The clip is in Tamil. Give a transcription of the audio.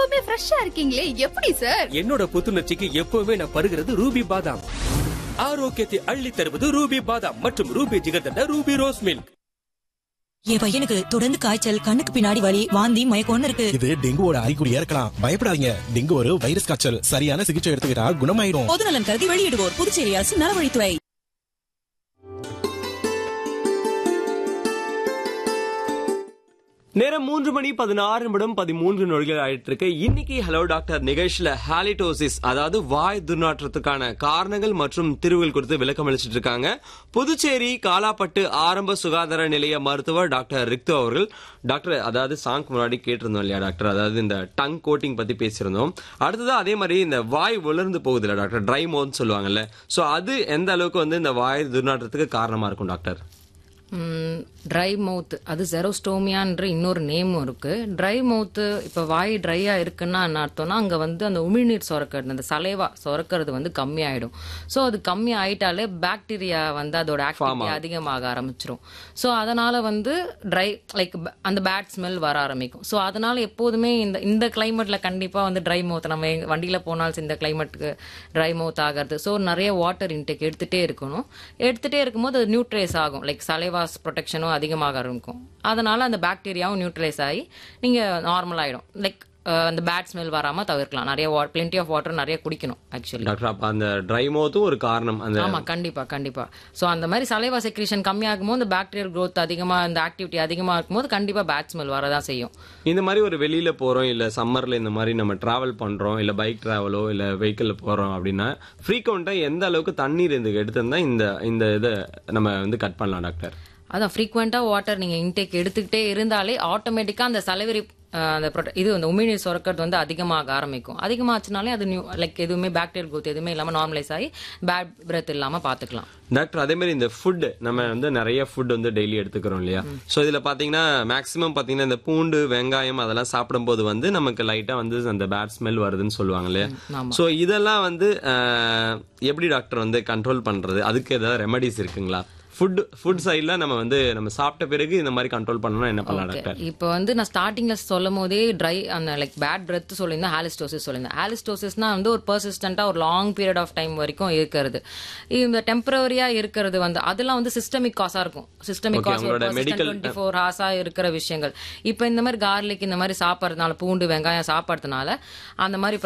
எப்பவுமே ஃப்ரெஷ்ஷா இருக்கீங்களே எப்படி சார் என்னோட புத்துணர்ச்சிக்கு எப்பவுமே நான் பருகிறது ரூபி பாதாம் ஆரோக்கியத்தை அள்ளி தருவது ரூபி பாதாம் மற்றும் Ruby jigarthanda Ruby rose milk என் பையனுக்கு தொடர்ந்து காய்ச்சல் கண்ணுக்கு பின்னாடி வலி வாந்தி மயக்கம்னு இருக்கு இது டெங்குவோட அறிகுறியா இருக்கலாம் பயப்படாதீங்க டெங்கு ஒரு வைரஸ் காய்ச்சல் சரியான சிகிச்சை எடுத்துக்கிட்டா குணமாயிடும் பொதுநலன் கருதி வெளியிடுவோர் புதுச்சேரி அரசு நலவழித்துறை நேரம் மூன்று மணி பதினாறு நிமிடம் பதிமூன்று நொடிகள் ஆயிட்டு இருக்கு இன்னைக்கு ஹலோ டாக்டர் நிகழ்ச்சியில ஹாலிடோசிஸ் அதாவது வாய் துர்நாற்றத்துக்கான காரணங்கள் மற்றும் தீர்வுகள் குறித்து விளக்கம் அளிச்சிட்டு இருக்காங்க புதுச்சேரி காலாப்பட்டு ஆரம்ப சுகாதார நிலைய மருத்துவர் டாக்டர் ரிக்தோ அவர்கள் டாக்டர் அதாவது சாங் முன்னாடி கேட்டிருந்தோம் இல்லையா டாக்டர் அதாவது இந்த டங் கோட்டிங் பத்தி பேசியிருந்தோம் அடுத்ததா அதே மாதிரி இந்த வாய் உலர்ந்து போகுது இல்ல டாக்டர் ட்ரை மவுத் சொல்லுவாங்கல்ல சோ அது எந்த அளவுக்கு வந்து இந்த வாய் துர்நாற்றத்துக்கு காரணமா இருக்கும் டாக்டர் ட்ரை மவுத் அது ஜெரோஸ்டோமியான்ற இன்னொரு நேமும் இருக்கு ட்ரை மவுத்து இப்போ வாய் ட்ரையா இருக்குன்னா என்ன அர்த்தம்னா அங்க வந்து அந்த உமிழ்நீர் சுரக்கிறது அந்த சலைவா சுரக்கிறது வந்து கம்மியாயிடும் ஸோ அது கம்மி ஆயிட்டாலே பாக்டீரியா வந்து அதோட ஆக்டிவிட்டி அதிகமாக ஆரம்பிச்சிரும் ஸோ அதனால வந்து ட்ரை லைக் அந்த பேட் ஸ்மெல் வர ஆரம்பிக்கும் ஸோ அதனால எப்போதுமே இந்த இந்த கிளைமேட்ல கண்டிப்பா வந்து ட்ரை மவுத் நம்ம எங்க- வண்டியில போனாலும் இந்த கிளைமேட்டுக்கு ட்ரை மவுத் ஆகிறது ஸோ நிறைய வாட்டர் இன்டேக் எடுத்துட்டே இருக்கணும் எடுத்துட்டே இருக்கும்போது அது நியூட்ரலைஸ் ஆகும் லைக் சலைவாஸ் ப்ரொடெக்ஷனும் அதிகமாக இருக்கும் அதனால அந்த பாக்டீரியாவும் நியூட்ரலைஸ் ஆகி நீங்க நார்மல் ஆயிடும் லைக் அந்த பேட் ஸ்மெல் வராம தவிர்க்கலாம் நிறைய பிளென்டி ஆஃப் வாட்டர் நிறைய குடிக்கணும் ஆக்சுவலி டாக்டர் அப்ப அந்த ட்ரை மவுத்தும் ஒரு காரணம் அந்த ஆமா கண்டிப்பா கண்டிப்பா சோ அந்த மாதிரி சலைவா செக்ரேஷன் கம்மியாகும் போது இந்த பாக்டீரியல் growth அதிகமா இந்த ஆக்டிவிட்டி அதிகமா இருக்கும்போது கண்டிப்பா பேட் ஸ்மெல் வரதான் செய்யும் இந்த மாதிரி ஒரு வெளியில போறோம் இல்ல சம்மர்ல இந்த மாதிரி நம்ம டிராவல் பண்றோம் இல்ல பைக் டிராவலோ இல்ல வெஹிக்கிள் போறோம் அப்படின்னா ஃப்ரீக்வெண்டா எந்த அளவுக்கு தண்ணீர் இந்த எடுத்திருந்தா இந்த இந்த இதை நம்ம வந்து கட் பண்ணலாம் டாக்டர் அதான் ஃப்ரீக்வெண்ட்டாக வாட்டர் நீங்கள் இன்டேக் எடுத்துக்கிட்டே இருந்தாலே ஆட்டோமேட்டிக்காக அந்த சலவரி அந்த prot- இது அந்த உமிழ்நீர் சுரக்கிறது வந்து அதிகமாக ஆரம்பிக்கும் அதிகமாச்சுனாலே அது நியூ லைக் எதுவுமே பாக்டீரியல் growth எதுவுமே இல்லாமல் நார்மலைஸ் ஆகி பேட் பிரெத் இல்லாமல் பார்த்துக்கலாம் டாக்டர் அதே மாதிரி இந்த ஃபுட் நம்ம வந்து நிறைய ஃபுட் வந்து டெய்லி எடுத்துக்கிறோம் இல்லையா சோ இதுல பாத்தீங்கன்னா மேக்ஸிமம் பாத்தீங்கன்னா இந்த பூண்டு வெங்காயம் அதெல்லாம் சாப்பிடும்போது வந்து நமக்கு லைட்டா வந்து அந்த பேட் ஸ்மெல் வருதுன்னு சொல்லுவாங்க இல்லையா ஆமா. சோ இதெல்லாம் வந்து அஹ், எப்படி டாக்டர் வந்து கண்ட்ரோல் பண்றது அதுக்கு ஏதாவது ரெமடிஸ் இருக்குங்களா ஃபுட் ஃபுட் சைட்ல நம்ம வந்து நம்ம சாப்பிட்ட பிறகு இந்த மாதிரி கண்ட்ரோல் பண்ணணும்னா என்ன பண்ணலாம் டாக்டர் இப்போ வந்து நான் ஸ்டார்டிங்ல சொல்லும் போதே ட்ரை அந்த லைக் பேட் பிரெத் சொல்லியிருந்தேன் ஹாலிஸ்டோசிஸ் சொல்லியிருந்தேன் ஹாலிஸ்டோசிஸ்னா வந்து ஒரு பர்சிஸ்டண்டா ஒரு லாங் பீரியட் ஆஃப் டைம் வரைக்கும் இருக்கிறது இந்த டெம்பரரியா இருக்கிறது வந்து அதெல்லாம் வந்து சிஸ்டமிக் காசா இருக்கும் சிஸ்டமிக் Okay, காஸ் உங்களோட medical- டுவெண்ட்டி ஃபோர் ஹார்ஸா இருக்கிற விஷயங்கள் இப்போ இந்த மாதிரி கார்லிக் இந்த மாதிரி சாப்பிட்றதுனால பூண்டு வெங்காயம் சாப்பிட்றதுனால அந்த மாதிரி